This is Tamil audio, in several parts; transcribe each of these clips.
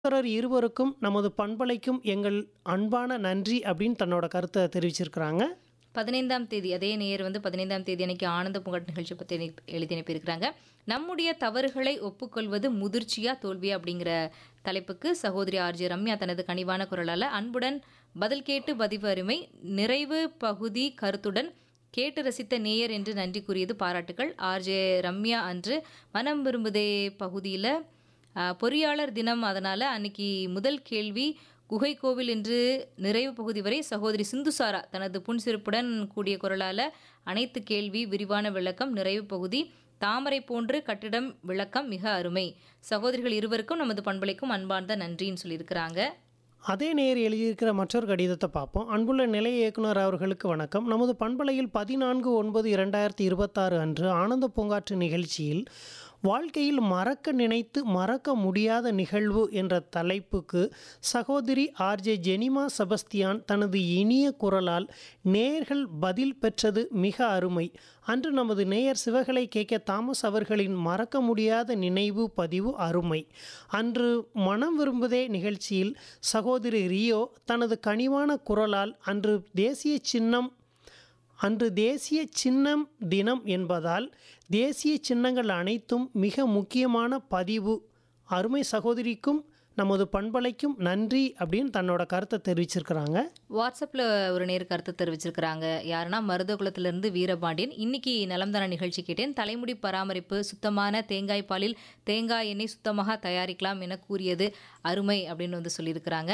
சகோதரர் இருவருக்கும் நமது பண்பலைக்கும் எங்கள் அன்பான நன்றி அப்படின்னு தன்னோட கருத்தை தெரிவிச்சிருக்கிறாங்க பதினைந்தாம் தேதி அதே நேயர் வந்து பதினைந்தாம் தேதி அன்னைக்கு ஆனந்த பூங்காட் நிகழ்ச்சி பற்றி எழுதி அனுப்பியிருக்கிறாங்க நம்முடைய தவறுகளை ஒப்புக்கொள்வது முதிர்ச்சியா தோல்வியா அப்படிங்கிற தலைப்புக்கு சகோதரி ஆர்ஜி ரம்யா தனது கனிவான குரலால் அன்புடன் பதில் கேட்டு பதிவு அருமை நிறைவு பகுதி கருத்துடன் கேட்டு ரசித்த நேயர் என்று நன்றி கூறியது பாராட்டுகள் ஆர்ஜே ரம்யா அன்று மனம் விரும்புதே பகுதியில் பொறியாளர் தினம் அதனால் அன்னைக்கு முதல் கேள்வி குகை கோவில் என்று நிறைவு பகுதி வரை சகோதரி சிந்துசாரா தனது புன்சிறப்புடன் கூடிய குரலால் அனைத்து கேள்வி விரிவான விளக்கம் நிறைவு பகுதி தாமரை போன்று கட்டிடம் விளக்கம் மிக அருமை சகோதரிகள் இருவருக்கும் நமது பண்பலைக்கும் அன்பார்ந்த நன்றின்னு சொல்லியிருக்கிறாங்க அதே நேர் எழுதியிருக்கிற மற்றொரு கடிதத்தை பார்ப்போம் அன்புள்ள நிலைய இயக்குனர் அவர்களுக்கு வணக்கம் நமது பண்பலையில் பதினான்கு ஒன்பது இரண்டாயிரத்தி இருபத்தாறு அன்று ஆனந்த பூங்காற்று நிகழ்ச்சியில் வாழ்க்கையில் மறக்க நினைத்து மறக்க முடியாத நிகழ்வு என்ற தலைப்புக்கு சகோதரி ஆர்ஜே ஜெனிமா செபஸ்தியான் தனது இனிய குரலால் நேயர்கள் பதில் பெற்றது மிக அருமை அன்று நமது நேயர் சிவகலை கே கே தாமஸ் அவர்களின் மறக்க முடியாத நினைவு பதிவு அருமை அன்று மனம் விரும்புதே நிகழ்ச்சியில் சகோதரி ரியோ தனது கனிவான குரலால் அன்று தேசிய சின்னம் அன்று தேசிய சின்னம் தினம் என்பதால் தேசிய சின்னங்கள் அனைத்தும் மிக முக்கியமான பதிவு அருமை சகோதரிக்கும் நமது பண்பலைக்கும் நன்றி அப்படின்னு தன்னோட கருத்தை தெரிவிச்சிருக்கிறாங்க வாட்ஸ்அப்பில் ஒரு நேர் கருத்து தெரிவிச்சிருக்கிறாங்க யாருன்னா மருதகுலத்திலிருந்து வீரபாண்டியன் இன்னைக்கு நலம்தான நிகழ்ச்சி கேட்டேன் தலைமுடி பராமரிப்பு சுத்தமான தேங்காய் பாலில் தேங்காய் எண்ணெய் சுத்தமாக தயாரிக்கலாம் என கூறியது அருமை அப்படின்னு வந்து சொல்லியிருக்கிறாங்க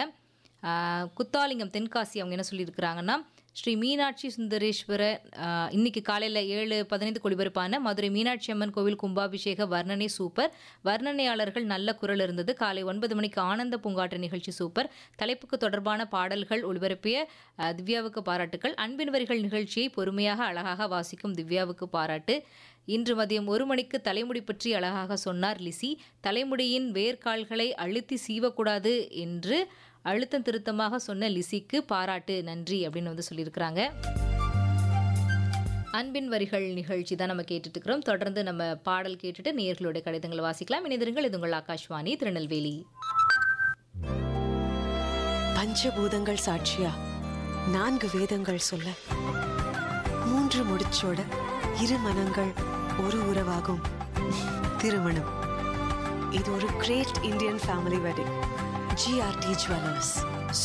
ஆஹ் குத்தாலிங்கம் தென்காசி அவங்க என்ன சொல்லியிருக்கிறாங்கன்னா ஸ்ரீ மீனாட்சி சுந்தரேஸ்வர ஆஹ் இன்னைக்கு காலையில் ஏழு பதினைந்து ஒளிபரப்பான மதுரை மீனாட்சி அம்மன் கோவில் கும்பாபிஷேக வர்ணனை சூப்பர் வர்ணனையாளர்கள் நல்ல குரல் இருந்தது காலை ஒன்பது மணிக்கு ஆனந்த பூங்காற்று நிகழ்ச்சி சூப்பர் தலைப்புக்கு தொடர்பான பாடல்கள் ஒளிபரப்பிய ஆஹ் திவ்யாவுக்கு பாராட்டுக்கள் அன்பின் வரிகள் நிகழ்ச்சியை பொறுமையாக அழகாக வாசிக்கும் திவ்யாவுக்கு பாராட்டு இன்று மதியம் ஒரு மணிக்கு தலைமுடி பற்றி அழகாக சொன்னார் லிசி தலைமுடியின் வேர்க்கால்களை அழுத்தி சீவக்கூடாது என்று அழுத்தம் திருத்தமாக சொன்ன லிசிக்கு பாராட்டு நன்றி அப்படின்னு வந்து சொல்லியிருக்கிறாங்க அன்பின் வரிகள் நிகழ்ச்சி தான் நம்ம கேட்டுட்டு இருக்கிறோம் தொடர்ந்து நம்ம பாடல் கேட்டுட்டு நேர்களுடைய கடிதங்களை வாசிக்கலாம் இணைந்திருங்கள் இது உங்கள் ஆகாஷ்வாணி திருநெல்வேலி பஞ்சபூதங்கள் சாட்சியா நான்கு வேதங்கள் சொல்ல மூன்று முடிச்சோட இரு மனங்கள் ஒரு உறவாகும் திருமணம் இது ஒரு great Indian family wedding GRT jewellers